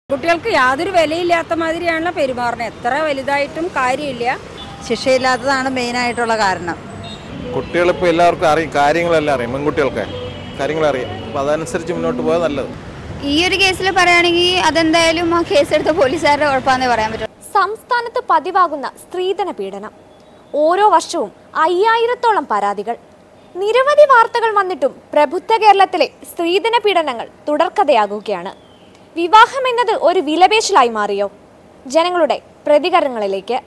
കുട്ടികൾക്ക് യാതൊരു വിലയില്ലാത്ത മാതിരിയാണല്ലോ പെരുമാറുന്നത് എത്ര വലുതായിട്ടും കാര്യമില്ല ശിക്ഷയില്ലാത്തതാണ് മെയിനായിട്ടുള്ള കാരണം കുട്ടികളിപ്പോൾ എല്ലാവർക്കും അറിയും കാര്യങ്ങളെല്ലാം അറിയാം പെൺകുട്ടികൾക്ക് കാര്യങ്ങൾ അറിയാം അപ്പോൾ അതനുസരിച്ച് മുന്നോട്ട് പോയാൽ നല്ലത് ഈ ഒരു കേസിൽ പറയുകയാണെങ്കിൽ അതെന്തായാലും ആ കേസെടുത്ത പോലീസുകാരുടെ ഉറപ്പാന്നേ പറയാൻ പറ്റും സംസ്ഥാനത്ത് പതിവാകുന്ന സ്ത്രീധന പീഡനം ഓരോ വർഷവും അയ്യായിരത്തോളം പരാതികൾ നിരവധി വാർത്തകൾ വന്നിട്ടും പ്രബുദ്ധ കേരളത്തിലെ സ്ത്രീധന പീഡനങ്ങൾ തുടർക്കഥയാകുകയാണ് വിവാഹം എന്നത് ഒരു വിലപേശലായി മാറിയോ ജനങ്ങളുടെ പ്രതികരണങ്ങളിലേക്ക്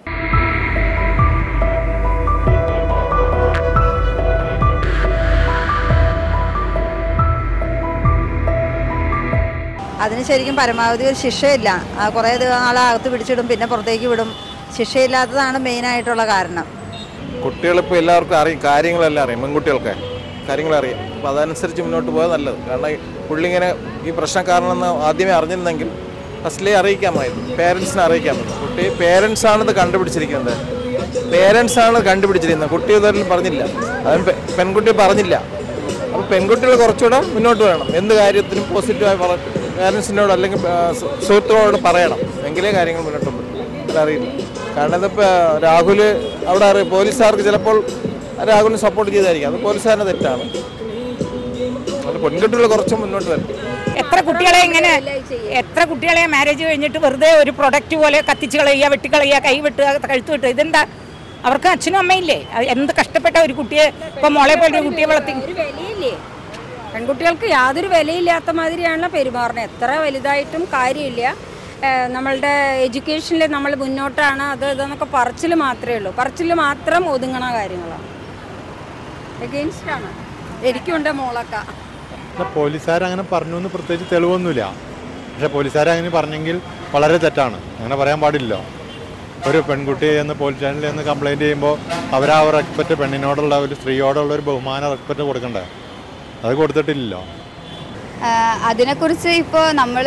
അതിന് ശരിക്കും പരമാവധി ഒരു ശിക്ഷയില്ല ആ കുറേ നാളെ അകത്ത് പിടിച്ചിടും പിന്നെ പുറത്തേക്ക് വിടും ശിക്ഷയില്ലാത്തതാണ് മെയിനായിട്ടുള്ള കാരണം കുട്ടികളിപ്പോൾ എല്ലാവർക്കും അറിയും കാര്യങ്ങളെല്ലാം അറിയാം പെൺകുട്ടികൾക്ക് കാര്യങ്ങൾ അറിയാം അപ്പോൾ അതനുസരിച്ച് മുന്നോട്ട് പോയാൽ നല്ലത് കാരണം ഈ പുള്ളി ഇങ്ങനെ ഈ പ്രശ്നക്കാരനെന്ന് ആദ്യമേ അറിഞ്ഞിരുന്നെങ്കിൽ ഫസ്റ്റിലേ അറിയിക്കാമായിരുന്നു പേരൻസിനെ അറിയിക്കാമായിരുന്നു കുട്ടി പേരൻസ് ആണിത് കണ്ടുപിടിച്ചിരിക്കുന്നത് പേരൻസ് ആണ് കണ്ടുപിടിച്ചിരിക്കുന്നത് കുട്ടി ഇതുവരെ പറഞ്ഞില്ല അതും പെ- പെൺകുട്ടി പറഞ്ഞില്ല അപ്പോൾ പെൺകുട്ടികൾ കുറച്ചുകൂടെ മുന്നോട്ട് വേണം എന്ത് കാര്യത്തിനും പോസിറ്റീവായി പറ പേരൻസിനോട് അല്ലെങ്കിൽ ആ, സു- സുഹൃത്തുക്കളോട് പറയണം എങ്കിലേ കാര്യങ്ങൾ മുന്നോട്ട് പോകും അറിയില്ല കാരണം ഇതിപ്പോൾ രാഹുൽ അവിടെ അറിയാം പോലീസുകാർക്ക് ചിലപ്പോൾ രാഹുലിന് സപ്പോർട്ട് ചെയ്തായിരിക്കും അത് പോലീസുകാരൻ്റെ തെറ്റാണ് അത് പെൺകുട്ടികൾ കുറച്ച് മുന്നോട്ട് വരും എത്ര കുട്ടികളെ ഇങ്ങനെ എത്ര കുട്ടികളെ മാരേജ് കഴിഞ്ഞിട്ട് വെറുതെ ഒരു പ്രൊഡക്റ്റ് പോലെ കത്തിച്ച് കളയുക വെട്ടിക്കളയുക കൈ വെട്ടുക കഴുത്ത് വെട്ടുക ഇതെന്താ അവർക്ക് അച്ഛനും അമ്മയില്ലേ അത് എന്ത് കഷ്ടപ്പെട്ട ഒരു കുട്ടിയെ ഇപ്പൊ മോളെ പോലെ ഒരു കുട്ടിയെ വളർത്തി ഒരു വിലയില്ലേ പെൺകുട്ടികൾക്ക് യാതൊരു വിലയില്ലാത്ത മാതിരിയാണല്ലോ പെരുമാറുന്നത് എത്ര വലുതായിട്ടും കാര്യമില്ല ഏഹ് നമ്മളുടെ എഡ്യൂക്കേഷനിൽ നമ്മൾ മുന്നോട്ടാണ് അത് ഇതെന്നൊക്കെ പറച്ചിൽ മാത്രമേ ഉള്ളൂ പറച്ചിൽ മാത്രം ഒതുങ്ങണ കാര്യങ്ങളാണ് എഗെയിൻസ്റ്റ് ആണ് എനിക്കുണ്ട് മോളൊക്കെ പക്ഷെ പോലീസുകാർ അങ്ങനെ പറഞ്ഞു എന്ന് പ്രത്യേകിച്ച് തെളിവൊന്നുമില്ല പക്ഷെ പോലീസുകാർ അങ്ങനെ പറഞ്ഞെങ്കിൽ വളരെ തെറ്റാണ് അങ്ങനെ പറയാൻ പാടില്ലല്ലോ ഒരു പെൺകുട്ടി എന്ന് പോലീസ് സ്റ്റേഷനിൽ എന്ന് കംപ്ലൈൻറ്റ് ചെയ്യുമ്പോൾ അവർ ആ റെസ്പെക്റ്റ് പെണ്ണിനോടുള്ള ഒരു സ്ത്രീയോടുള്ള ഒരു ബഹുമാന റെസ്പെക്റ്റ് കൊടുക്കണ്ടേ അത് കൊടുത്തിട്ടില്ലല്ലോ ആഹ് അതിനെക്കുറിച്ച് ഇപ്പോൾ നമ്മൾ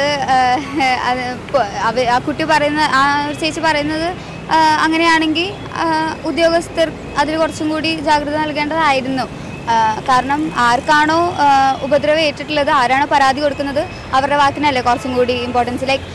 ആ കുട്ടി പറയുന്ന ആ ഒരു ചേച്ചി പറയുന്നത് ആഹ് അങ്ങനെയാണെങ്കിൽ ആഹ് ഉദ്യോഗസ്ഥർ അതിൽ കുറച്ചും കൂടി ജാഗ്രത നൽകേണ്ടതായിരുന്നു ആഹ് കാരണം ആർക്കാണോ ആഹ് ഉപദ്രവം ഏറ്റിട്ടുള്ളത് ആരാണോ പരാതി കൊടുക്കുന്നത് അവരുടെ വാക്കിനല്ലേ കുറച്ചും കൂടി ഇമ്പോർട്ടൻസ് ലൈക്ക്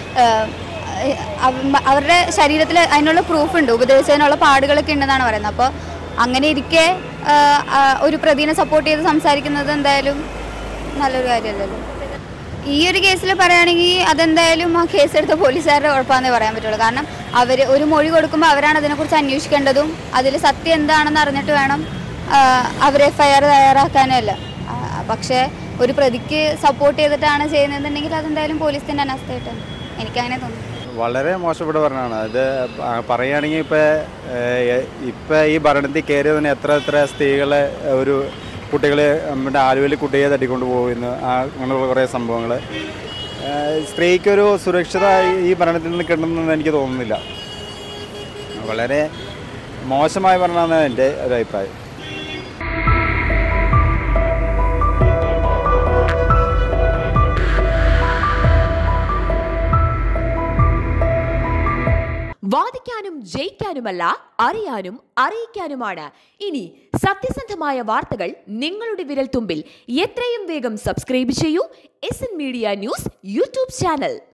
അവരുടെ ശരീരത്തിൽ അതിനുള്ള പ്രൂഫ് ഉണ്ട് ഉപദ്രവിച്ചതിനുള്ള പാടുകളൊക്കെ ഉണ്ടെന്നാണ് പറയുന്നത് അപ്പോൾ അങ്ങനെ ഇരിക്കെ ആഹ് ആഹ് ഒരു പ്രതിനെ സപ്പോർട്ട് ചെയ്ത് സംസാരിക്കുന്നത് എന്തായാലും നല്ലൊരു കാര്യമല്ലല്ലോ ഈ ഒരു കേസിൽ പറയുകയാണെങ്കിൽ അതെന്തായാലും ആ കേസെടുത്ത പോലീസുകാരുടെ ഉറപ്പാന്നേ പറയാൻ പറ്റുള്ളൂ കാരണം അവർ ഒരു മൊഴി കൊടുക്കുമ്പോൾ അവരാണ് അതിനെക്കുറിച്ച് അന്വേഷിക്കേണ്ടതും അതിൽ സത്യം എന്താണെന്ന് അറിഞ്ഞിട്ട് വേണം അവർ എഫ് ഐ ആർ തയ്യാറാക്കാനും അല്ല ആ, പക്ഷേ ഒരു പ്രതിക്ക് സപ്പോർട്ട് ചെയ്തിട്ടാണ് ചെയ്യുന്നതെന്നുണ്ടെങ്കിൽ അതെന്തായാലും പോലീസിൻ്റെ അനാസ്ഥയായിട്ടാണ് എനിക്കങ്ങനെ തോന്നുന്നു വളരെ മോശപ്പെട്ട ഭരണമാണ് അത് പ- പറയുകയാണെങ്കിൽ ഇപ്പോൾ ഇപ്പം ഈ ഭരണത്തിൽ കയറി തന്നെ എത്ര എത്ര സ്ത്രീകളെ ഒരു കുട്ടികളെ നമ്മുടെ ആലുവയിൽ കുട്ടിയെ തട്ടിക്കൊണ്ട് പോകുന്നു ആ അങ്ങനെയുള്ള കുറേ സംഭവങ്ങൾ സ്ത്രീക്കൊരു സുരക്ഷിത ഈ ഭരണത്തിൽ നിന്ന് കിട്ടുന്നെന്ന് എനിക്ക് തോന്നുന്നില്ല വളരെ മോശമായ ഭരണമാണ് എൻ്റെ ഒരു അഭിപ്രായം വാദിക്കാനും ജയിക്കാനുമല്ല അറിയാനും അറിയിക്കാനുമാണ് ഇനി സത്യസന്ധമായ വാർത്തകൾ നിങ്ങളുടെ വിരൽ തുമ്പിൽ എത്രയും വേഗം സബ്സ്ക്രൈബ് ചെയ്യൂ S N media news YouTube channel